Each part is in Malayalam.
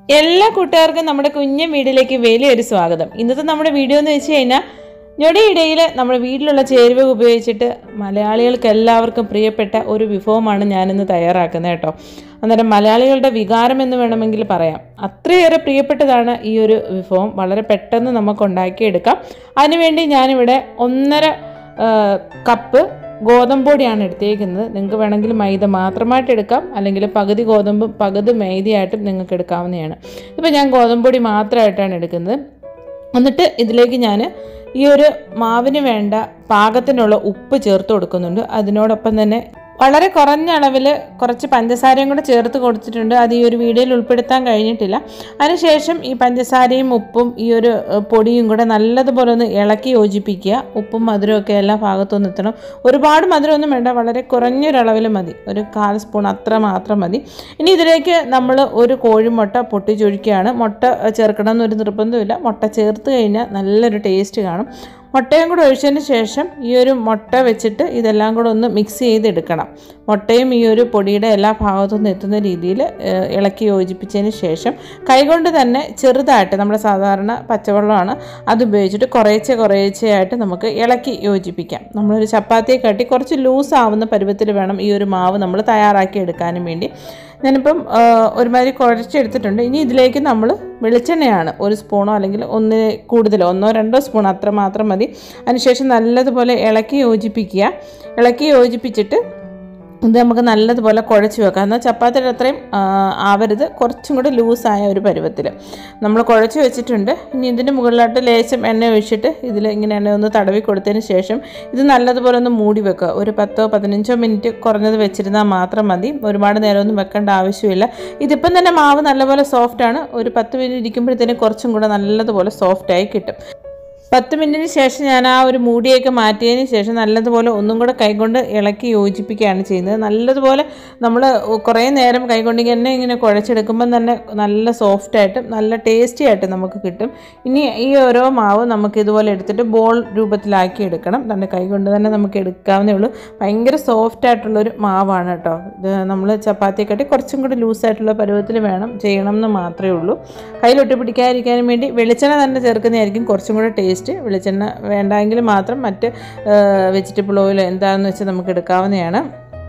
എല്ലാ കൂട്ടുകാർക്കും നമ്മുടെ കുഞ്ഞൻ വീഡിയോയിലേക്ക് വലിയൊരു സ്വാഗതം ഇന്നത്തെ നമ്മുടെ വീഡിയോ എന്ന് വെച്ച് കഴിഞ്ഞാൽ ഞൊടിയിടയിൽ നമ്മുടെ വീട്ടിലുള്ള ചേരുവ ഉപയോഗിച്ചിട്ട് മലയാളികൾക്ക് എല്ലാവർക്കും പ്രിയപ്പെട്ട ഒരു വിഭവമാണ് ഞാനിന്ന് തയ്യാറാക്കുന്നത് കേട്ടോ അന്നേരം മലയാളികളുടെ വികാരം എന്ന് വേണമെങ്കിൽ പറയാം അത്രയേറെ പ്രിയപ്പെട്ടതാണ് ഈ ഒരു വിഭവം വളരെ പെട്ടെന്ന് നമുക്ക് ഉണ്ടാക്കിയെടുക്കാം അതിനുവേണ്ടി ഞാനിവിടെ ഒന്നര ആ, കപ്പ് ഗോതമ്പ് പൊടിയാണ് എടുത്തേക്കുന്നത് നിങ്ങൾക്ക് വേണമെങ്കിൽ മൈദ മാത്രമായിട്ട് എടുക്കാം അല്ലെങ്കിൽ പകുതി ഗോതമ്പും പകുതി മൈദയായിട്ടും നിങ്ങൾക്ക് എടുക്കാവുന്നതാണ് ഇപ്പോൾ ഞാൻ ഗോതമ്പ് പൊടി മാത്രമായിട്ടാണ് എടുക്കുന്നത് എന്നിട്ട് ഇതിലേക്ക് ഞാൻ ഈ ഒരു മാവിന് വേണ്ട പാകത്തിനുള്ള ഉപ്പ് ചേർത്ത് കൊടുക്കുന്നുണ്ട് അതിനോടൊപ്പം തന്നെ വളരെ കുറഞ്ഞ അളവിൽ കുറച്ച് പഞ്ചസാരയും കൂടെ ചേർത്ത് കൊടുത്തിട്ടുണ്ട് അത് ഈ ഒരു വീഡിയോയിൽ ഉൾപ്പെടുത്താൻ കഴിഞ്ഞിട്ടില്ല അതിനുശേഷം ഈ പഞ്ചസാരയും ഉപ്പും ഈ ഒരു ഏഹ്, പൊടിയും കൂടെ നല്ലതുപോലെ ഒന്ന് ഇളക്കി യോജിപ്പിക്കുക ഉപ്പും മധുരമൊക്കെ എല്ലാ ഭാഗത്തുനിന്ന് എത്തണം ഒരുപാട് മധുരമൊന്നും വേണ്ട വളരെ കുറഞ്ഞൊരളവിൽ മതി ഒരു കാൽ സ്പൂൺ അത്ര മാത്രം മതി ഇനി ഇതിലേക്ക് നമ്മൾ ഒരു കോഴിമുട്ട പൊട്ടിച്ചൊഴിക്കുകയാണ് മുട്ട ചേർക്കണം എന്നൊരു നിർബന്ധമില്ല മുട്ട ചേർത്ത് കഴിഞ്ഞാൽ നല്ലൊരു ടേസ്റ്റ് കാണും മുട്ടയും കൂടെ ഒഴിച്ചതിന് ശേഷം ഈ ഒരു മുട്ട വെച്ചിട്ട് ഇതെല്ലാം കൂടെ ഒന്ന് മിക്സ് ചെയ്തെടുക്കണം മുട്ടയും ഈ ഒരു പൊടിയുടെ എല്ലാ ഭാഗത്തു നിന്ന് എത്തുന്ന രീതിയിൽ ഏഹ്, ഇളക്കി യോജിപ്പിച്ചതിന് ശേഷം കൈകൊണ്ട് തന്നെ ചെറുതായിട്ട് നമ്മുടെ സാധാരണ പച്ചവെള്ളമാണ് അത് ഉപയോഗിച്ചിട്ട് കുറേശ്ശെ കുറേശ്ശെയായിട്ട് നമുക്ക് ഇളക്കി യോജിപ്പിക്കാം നമ്മളൊരു ചപ്പാത്തിയെ കാട്ടി കുറച്ച് ലൂസ് ആവുന്ന പരുവത്തിൽ വേണം ഈ ഒരു മാവ് നമ്മൾ തയ്യാറാക്കി എടുക്കാനും വേണ്ടി ഞാനിപ്പം ആ, ഒരുമാതിരി കുഴച്ചെടുത്തിട്ടുണ്ട് ഇനി ഇതിലേക്ക് നമ്മൾ വെളിച്ചെണ്ണയാണ് ഒരു സ്പൂണോ അല്ലെങ്കിൽ ഒന്ന് കൂടുതലോ ഒന്നോ രണ്ടോ സ്പൂൺ അത്ര മാത്രം മതി അതിനുശേഷം നല്ലതുപോലെ ഇളക്കി യോജിപ്പിക്കുക ഇളക്കി യോജിപ്പിച്ചിട്ട് ഇത് നമുക്ക് നല്ലതുപോലെ കുഴച്ച് വെക്കാം എന്നാൽ ചപ്പാത്തിയുടെ അത്രയും ആ, ആവരുത് കുറച്ചും കൂടി ലൂസായ ഒരു പരുവത്തിൽ നമ്മൾ കുഴച്ച് വെച്ചിട്ടുണ്ട് ഇനി ഇതിൻ്റെ മുകളിലോട്ട് ലേശം എണ്ണ ഒഴിച്ചിട്ട് ഇതിൽ ഇങ്ങനെ എണ്ണ ഒന്ന് തടവി കൊടുത്തതിന് ശേഷം ഇത് നല്ലതുപോലെ ഒന്ന് മൂടി വെക്കുക ഒരു പത്തോ പതിനഞ്ചോ മിനിറ്റ് കുറഞ്ഞത് വെച്ചിരുന്നാൽ മാത്രം മതി ഒരുപാട് നേരമൊന്നും വെക്കേണ്ട ആവശ്യമില്ല ഇതിപ്പം തന്നെ മാവ് നല്ലപോലെ സോഫ്റ്റാണ് ഒരു പത്ത് മിനിറ്റ് ഇരിക്കുമ്പോഴത്തേനും കുറച്ചും കൂടെ നല്ലതുപോലെ സോഫ്റ്റായി കിട്ടും പത്ത് മിനിറ്റിന് ശേഷം ഞാൻ ആ ഒരു മൂടിയൊക്കെ മാറ്റിയതിന് ശേഷം നല്ലതുപോലെ ഒന്നും കൂടെ കൈകൊണ്ട് ഇളക്കി യോജിപ്പിക്കുകയാണ് ചെയ്യുന്നത് നല്ലതുപോലെ നമ്മൾ കുറേ നേരം കൈകൊണ്ട് ഇങ്ങനെ ഇങ്ങനെ കുഴച്ചെടുക്കുമ്പം തന്നെ നല്ല സോഫ്റ്റായിട്ടും നല്ല ടേസ്റ്റി ആയിട്ട് നമുക്ക് കിട്ടും ഇനി ഈ ഓരോ മാവ് നമുക്ക് ഇതുപോലെ എടുത്തിട്ട് ബോൾ രൂപത്തിലാക്കി എടുക്കണം തന്നെ കൈകൊണ്ട് തന്നെ നമുക്ക് എടുക്കാവുന്നേ ഉള്ളൂ ഭയങ്കര സോഫ്റ്റ് ആയിട്ടുള്ളൊരു മാവാണ് കേട്ടോ ഇത് നമ്മൾ ചപ്പാത്തിയെക്കാട്ടി കുറച്ചും കൂടി ലൂസായിട്ടുള്ള പരുവത്തിൽ വേണം ചെയ്യണം എന്ന് മാത്രമേ ഉള്ളൂ കയ്യിലൊട്ടി പിടിക്കാതിരിക്കാനും വേണ്ടി വെളിച്ചെണ്ണ തന്നെ ചേർക്കുന്നതായിരിക്കും കുറച്ചും കൂടെ ടേസ്റ്റ് വെളിച്ചെണ്ണ വേണ്ടെങ്കിൽ മാത്രം മറ്റ് വെജിറ്റബിൾ ഓയിൽ എന്താണെന്ന് വെച്ചാൽ നമുക്ക് എടുക്കാവുന്നതാണ്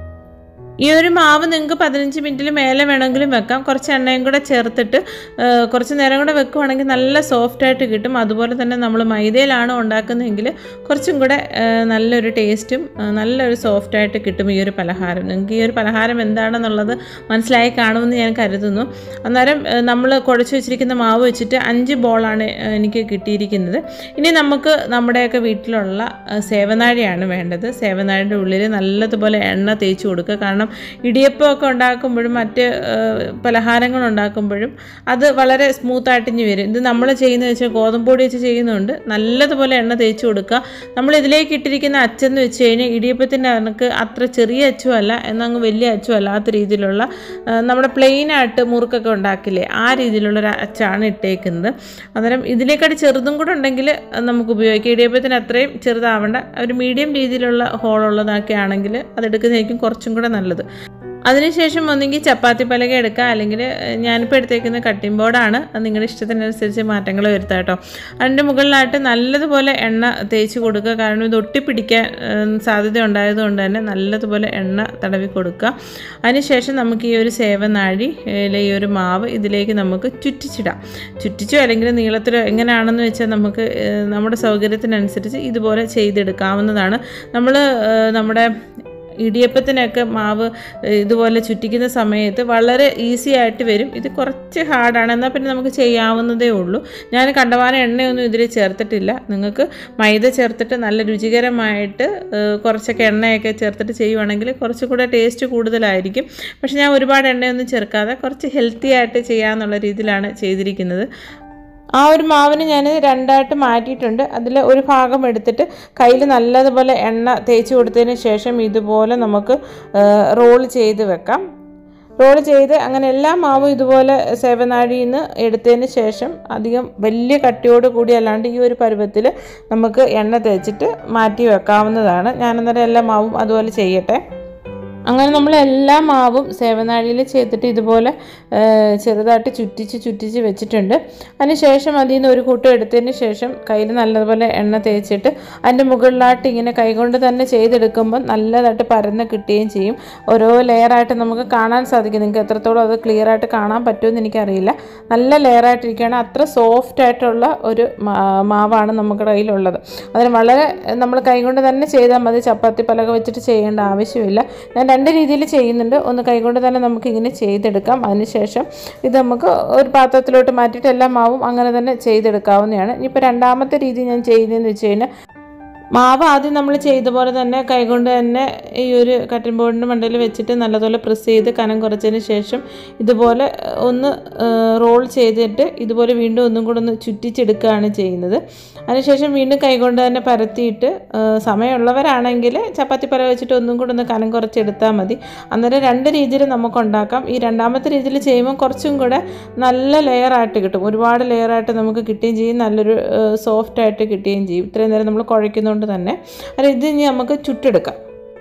ഈ ഒരു മാവ് നിങ്ങൾക്ക് പതിനഞ്ച് മിനിറ്റിൽ മേലെ വേണമെങ്കിലും വെക്കാം കുറച്ച് എണ്ണയും കൂടെ ചേർത്തിട്ട് ആ, കുറച്ച് നേരം കൂടെ വെക്കുവാണെങ്കിൽ നല്ല സോഫ്റ്റ് ആയിട്ട് കിട്ടും അതുപോലെ തന്നെ നമ്മൾ മൈദയിലാണ് ഉണ്ടാക്കുന്നതെങ്കിൽ കുറച്ചും കൂടെ ആ, നല്ലൊരു ടേസ്റ്റും ആ, നല്ലൊരു സോഫ്റ്റ് ആയിട്ട് കിട്ടും ഈ ഒരു പലഹാരം നിങ്ങൾക്ക് ഈ ഒരു പലഹാരം എന്താണെന്നുള്ളത് മനസ്സിലായി കാണുമെന്ന് ഞാൻ കരുതുന്നു അന്നേരം നമ്മൾ കുഴച്ച് വെച്ചിരിക്കുന്ന മാവ് വെച്ചിട്ട് അഞ്ച് ബോളാണ് ആ, എനിക്ക് കിട്ടിയിരിക്കുന്നത് ഇനി നമുക്ക് നമ്മുടെയൊക്കെ വീട്ടിലുള്ള ആ, സേവനാഴിയാണ് വേണ്ടത് സേവനാഴിയുടെ ഉള്ളിൽ നല്ലതുപോലെ എണ്ണ തേച്ച് കൊടുക്കുക കാരണം ഇടിയപ്പമൊക്കെ ഉണ്ടാക്കുമ്പോഴും മറ്റ് ആ, പലഹാരങ്ങൾ ഉണ്ടാക്കുമ്പോഴും അത് വളരെ സ്മൂത്തായിട്ട് ഇഞ്ഞ് വരും ഇത് നമ്മൾ ചെയ്യുന്നത് വെച്ചാൽ ഗോതമ്പ് പൊടി വെച്ച് ചെയ്യുന്നതുകൊണ്ട് നല്ലതുപോലെ എണ്ണ തേച്ച് കൊടുക്കുക നമ്മൾ ഇതിലേക്ക് ഇട്ടിരിക്കുന്ന അച്ചെന്ന് വെച്ച് കഴിഞ്ഞാൽ ഇടിയപ്പത്തിൻ്റെ കണക്ക് അത്ര ചെറിയ അച്ചും അല്ല എന്നങ്ങ് വലിയ അച്ചും അല്ലാത്ത രീതിയിലുള്ള ആ, നമ്മുടെ പ്ലെയിനായിട്ട് മുറുക്കൊക്കെ ഉണ്ടാക്കില്ലേ ആ രീതിയിലുള്ള ഒരു അച്ചാണ് ഇട്ടേക്കുന്നത് അന്നേരം ഇതിലേക്കാട്ട് ചെറുതും കൂടെ ഉണ്ടെങ്കിൽ നമുക്ക് ഉപയോഗിക്കാം ഇടിയപ്പത്തിന് അത്രയും ചെറുതാവേണ്ട ഒരു മീഡിയം രീതിയിലുള്ള ഹോളുള്ളതൊക്കെ ആണെങ്കിൽ അതെടുക്കുന്നതായിരിക്കും കുറച്ചും കൂടെ നല്ലത് അതിനുശേഷം ഒന്നെങ്കിൽ ചപ്പാത്തി പലക എടുക്കുക അല്ലെങ്കിൽ ഞാനിപ്പോൾ എടുത്തേക്കുന്ന കട്ടിംഗ് ബോർഡാണ് അത് നിങ്ങളുടെ ഇഷ്ടത്തിനനുസരിച്ച് മാറ്റങ്ങൾ വരുത്താം കേട്ടോ അതിൻ്റെ മുകളിലായിട്ട് നല്ലതുപോലെ എണ്ണ തേച്ച് കൊടുക്കുക കാരണം ഇത് ഒട്ടിപ്പിടിക്കാൻ ഏഹ്, സാധ്യത ഉണ്ടായതുകൊണ്ട് തന്നെ നല്ലതുപോലെ എണ്ണ തടവി കൊടുക്കുക അതിനുശേഷം നമുക്ക് ഈ ഒരു സേവനാഴി ഏലെ ഈ ഒരു മാവ് ഇതിലേക്ക് നമുക്ക് ചുറ്റിച്ചിടാം ചുറ്റിച്ചോ അല്ലെങ്കിൽ നീളത്തിലോ എങ്ങനെയാണെന്ന് വെച്ചാൽ നമുക്ക് ഏഹ്, നമ്മുടെ സൗകര്യത്തിനനുസരിച്ച് ഇതുപോലെ ചെയ്തെടുക്കാവുന്നതാണ് നമ്മൾ നമ്മുടെ ഇടിയപ്പത്തിനൊക്കെ മാവ് ഏഹ്, ഇതുപോലെ ചുറ്റിക്കുന്ന സമയത്ത് വളരെ ഈസി ആയിട്ട് വരും ഇത് കുറച്ച് ഹാർഡാണ് എന്നാൽ പിന്നെ നമുക്ക് ചെയ്യാവുന്നതേ ഉള്ളൂ ഞാൻ കണ്ടമാനം എണ്ണയൊന്നും ഇതിൽ ചേർത്തിട്ടില്ല നിങ്ങൾക്ക് മൈദ ചേർത്തിട്ട് നല്ല രുചികരമായിട്ട് ഏഹ്, കുറച്ചൊക്കെ എണ്ണയൊക്കെ ചേർത്തിട്ട് ചെയ്യുവാണെങ്കിൽ കുറച്ചുകൂടെ ടേസ്റ്റ് കൂടുതലായിരിക്കും പക്ഷെ ഞാൻ ഒരുപാട് എണ്ണയൊന്നും ചേർക്കാതെ കുറച്ച് ഹെൽത്തി ആയിട്ട് ചെയ്യാമെന്നുള്ള രീതിയിലാണ് ചെയ്തിരിക്കുന്നത് ആ ഒരു മാവിന് ഞാൻ രണ്ടായിട്ട് മാറ്റിയിട്ടുണ്ട് അതിൽ ഒരു ഭാഗം എടുത്തിട്ട് കയ്യിൽ നല്ലതുപോലെ എണ്ണ തേച്ച് കൊടുത്തതിന് ശേഷം ഇതുപോലെ നമുക്ക് റോൾ ചെയ്ത് വെക്കാം റോൾ ചെയ്ത് അങ്ങനെ എല്ലാ മാവും ഇതുപോലെ സേവനാഴിയിൽ നിന്ന് എടുത്തതിന് ശേഷം അധികം വലിയ കട്ടിയോട് കൂടി അല്ലാണ്ട് ഈ ഒരു പരുവത്തിൽ നമുക്ക് എണ്ണ തേച്ചിട്ട് മാറ്റി വെക്കാവുന്നതാണ് ഞാനന്നേരം എല്ലാ മാവും അതുപോലെ ചെയ്യട്ടെ അങ്ങനെ നമ്മൾ എല്ലാ മാവും സേവനാഴിയിൽ ചെയ്തിട്ട് ഇതുപോലെ ആ, ചെറുതായിട്ട് ചുറ്റിച്ച് ചുറ്റിച്ച് വെച്ചിട്ടുണ്ട് അതിനുശേഷം അതിൽ നിന്ന് ഒരു കൂട്ടം എടുത്തതിന് ശേഷം കയ്യിൽ നല്ലതുപോലെ എണ്ണ തേച്ചിട്ട് അതിൻ്റെ മുകളിലായിട്ട് ഇങ്ങനെ കൈകൊണ്ട് തന്നെ ചെയ്തെടുക്കുമ്പോൾ നല്ലതായിട്ട് പരന്ന് കിട്ടുകയും ചെയ്യും ഓരോ ലെയറായിട്ട് നമുക്ക് കാണാൻ സാധിക്കും നിങ്ങൾക്ക് എത്രത്തോളം അത് ക്ലിയർ ആയിട്ട് കാണാൻ പറ്റുമെന്ന് എനിക്കറിയില്ല നല്ല ലെയറായിട്ടിരിക്കുകയാണ് അത്ര സോഫ്റ്റ് ആയിട്ടുള്ള ഒരു മാ- മാവാണ് നമ്മുടെ കയ്യിലുള്ളത് അതിന് വളരെ നമ്മൾ കൈകൊണ്ട് തന്നെ ചെയ്താൽ മതി ചപ്പാത്തി പലക വെച്ചിട്ട് ചെയ്യേണ്ട ആവശ്യമില്ല ഞാൻ രണ്ട് രീതിയിൽ ചെയ്യുന്നുണ്ട് ഒന്ന് കൈകൊണ്ട് തന്നെ നമുക്ക് ഇങ്ങനെ ചെയ്തെടുക്കാം അതിനുശേഷം ഇത് നമുക്ക് ഒരു പാത്രത്തിലോട്ട് മാറ്റിയിട്ട് എല്ലാ മാവും അങ്ങനെ തന്നെ ചെയ്തെടുക്കാവുന്നതാണ് ഇനിയിപ്പോൾ രണ്ടാമത്തെ രീതി ഞാൻ ചെയ്യുന്നതെന്ന് വെച്ച് കഴിഞ്ഞാൽ മാവ് ആദ്യം നമ്മൾ ചെയ്ത പോലെ തന്നെ കൈകൊണ്ട് തന്നെ ഈ ഒരു കട്ടിംഗ് ബോർഡിൻ്റെ മണ്ടയിൽ വെച്ചിട്ട് നല്ലതുപോലെ പ്രസ് ചെയ്ത് കനം കുറച്ചതിന് ശേഷം ഇതുപോലെ ഒന്ന് റോൾ ചെയ്തിട്ട് ഇതുപോലെ വീണ്ടും ഒന്നും കൂടെ ഒന്ന് ചുറ്റിച്ചെടുക്കുകയാണ് ചെയ്യുന്നത് അതിനുശേഷം വീണ്ടും കൈകൊണ്ട് തന്നെ പരത്തിയിട്ട് ആ, സമയമുള്ളവരാണെങ്കിൽ ചപ്പാത്തി പല വെച്ചിട്ട് ഒന്നും കൂടെ ഒന്ന് കനം കുറച്ചെടുത്താൽ മതി അന്നേരം രണ്ട് രീതിയിൽ നമുക്ക് ഉണ്ടാക്കാം ഈ രണ്ടാമത്തെ രീതിയിൽ ചെയ്യുമ്പോൾ കുറച്ചും കൂടെ നല്ല ലെയറായിട്ട് കിട്ടും ഒരുപാട് ലെയറായിട്ട് നമുക്ക് കിട്ടുകയും ചെയ്യും നല്ലൊരു സോഫ്റ്റ് ആയിട്ട് കിട്ടുകയും ചെയ്യും ഇത്രയും നേരം നമ്മൾ കുഴയ്ക്കുന്നതുകൊണ്ട് തന്നെ അത് ഇത് ഇനി നമുക്ക് ചുട്ടെടുക്കാം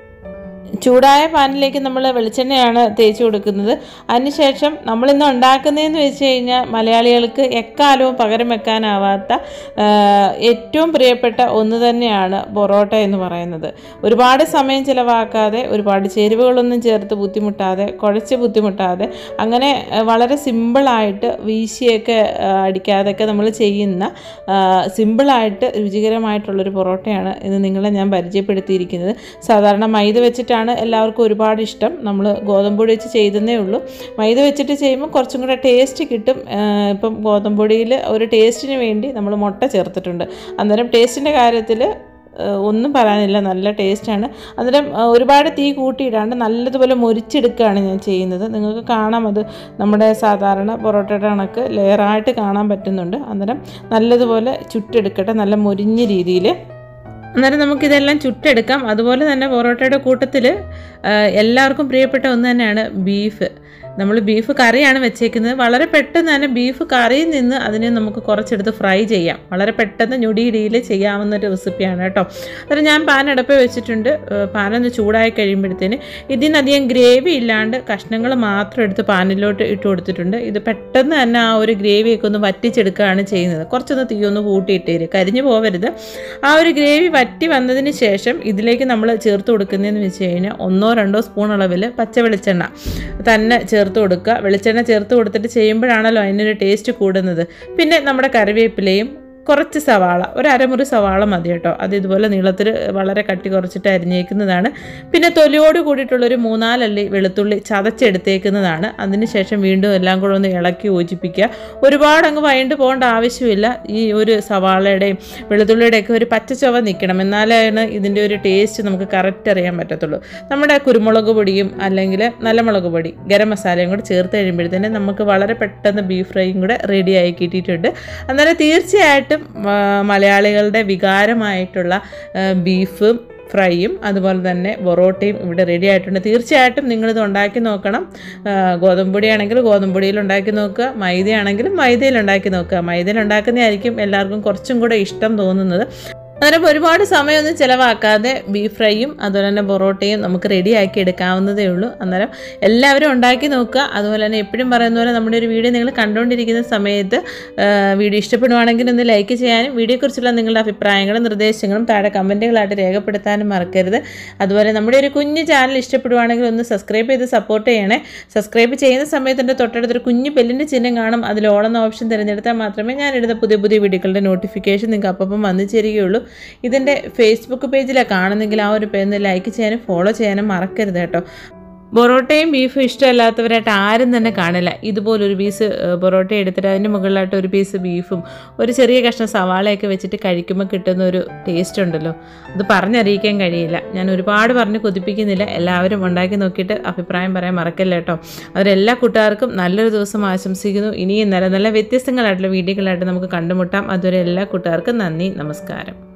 ചൂടായ പാനിലേക്ക് നമ്മൾ വെളിച്ചെണ്ണയാണ് തേച്ച് കൊടുക്കുന്നത് അതിനുശേഷം നമ്മളിന്ന് ഉണ്ടാക്കുന്നതെന്ന് വെച്ച് കഴിഞ്ഞാൽ മലയാളികൾക്ക് എക്കാലവും പകരം വെക്കാനാവാത്ത ആ, ഏറ്റവും പ്രിയപ്പെട്ട ഒന്ന് തന്നെയാണ് പൊറോട്ട എന്ന് പറയുന്നത് ഒരുപാട് സമയം ചിലവാക്കാതെ ഒരുപാട് ചേരുവകളൊന്നും ചേർത്ത് ബുദ്ധിമുട്ടാതെ കുഴച്ച് ബുദ്ധിമുട്ടാതെ അങ്ങനെ ആ, വളരെ സിമ്പിളായിട്ട് വീശിയൊക്കെ ആ, അടിക്കാതെയൊക്കെ നമ്മൾ ചെയ്യുന്ന ആ, സിമ്പിളായിട്ട് രുചികരമായിട്ടുള്ളൊരു പൊറോട്ടയാണ് ഇന്ന് നിങ്ങളെ ഞാൻ പരിചയപ്പെടുത്തിയിരിക്കുന്നത് സാധാരണ മൈദ വെച്ചിട്ടാണ് എല്ലാവർക്കും ഒരുപാട് ഇഷ്ടം നമ്മൾ ഗോതമ്പൊടി വെച്ച് ചെയ്തതേ ഉള്ളൂ മൈദ വെച്ചിട്ട് ചെയ്യുമ്പോൾ കുറച്ചും കൂടെ ടേസ്റ്റ് കിട്ടും ആ, ഇപ്പം ഗോതമ്പൊടിയിൽ ഒരു ടേസ്റ്റിന് വേണ്ടി നമ്മൾ മുട്ട ചേർത്തിട്ടുണ്ട് അന്നേരം ടേസ്റ്റിൻ്റെ കാര്യത്തിൽ ഒന്നും പറയാനില്ല നല്ല ടേസ്റ്റാണ് അന്നേരം ആ, ഒരുപാട് തീ കൂട്ടിയിടാണ്ട് നല്ലതുപോലെ മൊരിച്ചെടുക്കുകയാണ് ഞാൻ ചെയ്യുന്നത് നിങ്ങൾക്ക് കാണാം അത് നമ്മുടെ സാധാരണ പൊറോട്ടയുടെ കണക്ക് ലെയറായിട്ട് കാണാൻ പറ്റുന്നുണ്ട് അന്നേരം നല്ലതുപോലെ ചുട്ടെടുക്കട്ടെ നല്ല മൊരിഞ്ഞ രീതിയിൽ അന്നേരം നമുക്കിതെല്ലാം ചുട്ടെടുക്കാം അതുപോലെ തന്നെ പൊറോട്ടയുടെ കൂട്ടത്തിൽ എല്ലാവർക്കും പ്രിയപ്പെട്ട ഒന്ന് തന്നെയാണ് ബീഫ് നമ്മൾ ബീഫ് കറിയാണ് വെച്ചേക്കുന്നത് വളരെ പെട്ടെന്ന് തന്നെ ബീഫ് കറിയിൽ നിന്ന് അതിനെ നമുക്ക് കുറച്ചെടുത്ത് ഫ്രൈ ചെയ്യാം വളരെ പെട്ടെന്ന് ഞൊടിയിടിയിൽ ചെയ്യാവുന്ന ഒരു റെസിപ്പിയാണ് കേട്ടോ അന്നേരം ഞാൻ പാൻ അടുപ്പ് വെച്ചിട്ടുണ്ട് ഏഹ് പാനൊന്ന് ചൂടായി കഴിയുമ്പോഴത്തേന് ഇതിനധികം ഗ്രേവി ഇല്ലാണ്ട് കഷ്ണങ്ങൾ മാത്രം എടുത്ത് പാനിലോട്ട് ഇട്ട് കൊടുത്തിട്ടുണ്ട് ഇത് പെട്ടെന്ന് തന്നെ ആ ഒരു ഗ്രേവിയൊക്കെ ഒന്ന് വറ്റിച്ചെടുക്കുകയാണ് ചെയ്യുന്നത് കുറച്ചൊന്ന് തീ ഒന്ന് കൂട്ടിയിട്ടേര് കരിഞ്ഞു പോവരുത് ആ ഒരു ഗ്രേവി വറ്റി വന്നതിന് ശേഷം ഇതിലേക്ക് നമ്മൾ ചേർത്ത് കൊടുക്കുന്നതെന്ന് വെച്ച് കഴിഞ്ഞാൽ ഒന്നോ രണ്ടോ സ്പൂൺ അളവിൽ പച്ച വെളിച്ചെണ്ണ തന്നെ ചേർത്ത് കൊടുക്കുക വെളിച്ചെണ്ണ ചേർത്ത് കൊടുത്തിട്ട് ചെയ്യുമ്പോഴാണല്ലോ അതിനൊരു ടേസ്റ്റ് കൂടുന്നത് പിന്നെ നമ്മുടെ കറിവേപ്പിലയും കുറച്ച് സവാള ഒരു അരമുറി സവാള മതി കേട്ടോ അത് ഇതുപോലെ നീളത്തിൽ വളരെ കട്ടി കുറച്ചിട്ട് അരിഞ്ഞേക്കുന്നതാണ് പിന്നെ തൊലിയോട് കൂടിയിട്ടുള്ളൊരു മൂന്നാലല്ലി വെളുത്തുള്ളി ചതച്ചെടുത്തേക്കുന്നതാണ് അതിനുശേഷം വീണ്ടും എല്ലാം കൂടെ ഒന്ന് ഇളക്കി യോജിപ്പിക്കുക ഒരുപാട് അങ്ങ് വൈകിട്ട് പോകേണ്ട ആവശ്യമില്ല ഈ ഒരു സവാളയുടെയും വെളുത്തുള്ളിയുടെയൊക്കെ ഒരു പച്ച ചുവ നിൽക്കണം എന്നാലാണ് ഇതിൻ്റെ ഒരു ടേസ്റ്റ് നമുക്ക് കറക്റ്റ് അറിയാൻ പറ്റത്തുള്ളൂ നമ്മുടെ കുരുമുളക് പൊടിയും അല്ലെങ്കിൽ നല്ല മുളക് പൊടി ഗരം മസാലയും കൂടെ ചേർത്ത് കഴിയുമ്പോഴത്തേനും നമുക്ക് വളരെ പെട്ടെന്ന് ബീഫ് ഫ്രൈയും കൂടെ റെഡിയായി കിട്ടിയിട്ടുണ്ട് അന്നേരം തീർച്ചയായിട്ടും ആ, മലയാളികളുടെ വികാരമായിട്ടുള്ള ആ, ബീഫും ഫ്രൈയും അതുപോലെ തന്നെ പൊറോട്ടയും ഇവിടെ റെഡി ആയിട്ടുണ്ട് തീർച്ചയായിട്ടും നിങ്ങളിത് ഉണ്ടാക്കി നോക്കണം ആ, ഗോതമ്പൊടിയാണെങ്കിൽ ഗോതമ്പൊടിയിൽ ഉണ്ടാക്കി നോക്കുക മൈദയാണെങ്കിലും മൈദയിൽ ഉണ്ടാക്കി നോക്കുക മൈദയിൽ ഉണ്ടാക്കുന്നതായിരിക്കും എല്ലാവർക്കും കുറച്ചും കൂടെ ഇഷ്ടം തോന്നുന്നത് അന്നേരം ഒരുപാട് സമയമൊന്നും ചിലവാക്കാതെ ബീഫ് ഫ്രൈയും അതുപോലെ തന്നെ പൊറോട്ടയും നമുക്ക് റെഡിയാക്കി എടുക്കാവുന്നതേ ഉള്ളൂ അന്നേരം എല്ലാവരും ഉണ്ടാക്കി നോക്കുക അതുപോലെ തന്നെ എപ്പോഴും പറയുന്ന പോലെ നമ്മുടെ ഒരു വീഡിയോ നിങ്ങൾ കണ്ടുകൊണ്ടിരിക്കുന്ന സമയത്ത് ആ, വീഡിയോ ഇഷ്ടപ്പെടുവാണെങ്കിൽ ഒന്ന് ലൈക്ക് ചെയ്യാനും വീഡിയോയെക്കുറിച്ചുള്ള നിങ്ങളുടെ അഭിപ്രായങ്ങളും നിർദ്ദേശങ്ങളും താഴെ കമൻറ്റുകളായിട്ട് രേഖപ്പെടുത്താനും മറക്കരുത് അതുപോലെ നമ്മുടെ ഒരു കുഞ്ഞു ചാനൽ ഇഷ്ടപ്പെടുവാണെങ്കിൽ ഒന്ന് സബ്സ്ക്രൈബ് ചെയ്ത് സപ്പോർട്ട് ചെയ്യണേ സബ്സ്ക്രൈബ് ചെയ്യുന്ന സമയത്ത് എൻ്റെ തൊട്ടടുത്തൊരു കുഞ്ഞു ബെല്ലിൻ്റെ ചിഹ്നം കാണും അതിൽ ഓളെന്ന ഓപ്ഷൻ തിരഞ്ഞെടുത്താൽ മാത്രമേ ഞാൻ ഇടുന്ന പുതിയ പുതിയ വീഡിയോകളുടെ നോട്ടിഫിക്കേഷൻ നിങ്ങൾക്ക് അപ്പം വന്നു ചേരുകയുള്ളൂ ഇതിൻ്റെ ഫേസ്ബുക്ക് പേജിലാണ് കാണുന്നെങ്കിൽ ആ ഒരു പേര് ലൈക്ക് ചെയ്യാനും ഫോളോ ചെയ്യാനും മറക്കരുത് കേട്ടോ പൊറോട്ടയും ബീഫും ഇഷ്ടമല്ലാത്തവരായിട്ട് ആരും തന്നെ കാണില്ല ഇതുപോലൊരു പീസ് ഏഹ്, പൊറോട്ട എടുത്തിട്ട് അതിൻ്റെ മുകളിലായിട്ട് ഒരു പീസ് ബീഫും ഒരു ചെറിയ കഷ്ണം സവാളയൊക്കെ വെച്ചിട്ട് കഴിക്കുമ്പോൾ കിട്ടുന്ന ഒരു ടേസ്റ്റ് ഉണ്ടല്ലോ അത് പറഞ്ഞറിയിക്കാൻ കഴിയില്ല ഞാൻ ഒരുപാട് പറഞ്ഞ് കൊതിപ്പിക്കുന്നില്ല എല്ലാവരും ഉണ്ടാക്കി നോക്കിയിട്ട് അഭിപ്രായം പറയാൻ മറക്കല്ല കേട്ടോ അവരെല്ലാ കൂട്ടുകാർക്കും നല്ലൊരു ദിവസം ആശംസിക്കുന്നു ഇനിയും നല്ല നല്ല വ്യത്യസ്തങ്ങളായിട്ടുള്ള വീഡിയോകളായിട്ട് നമുക്ക് കണ്ടുമുട്ടാം അതുവരെ എല്ലാ കൂട്ടുകാർക്കും നന്ദി നമസ്കാരം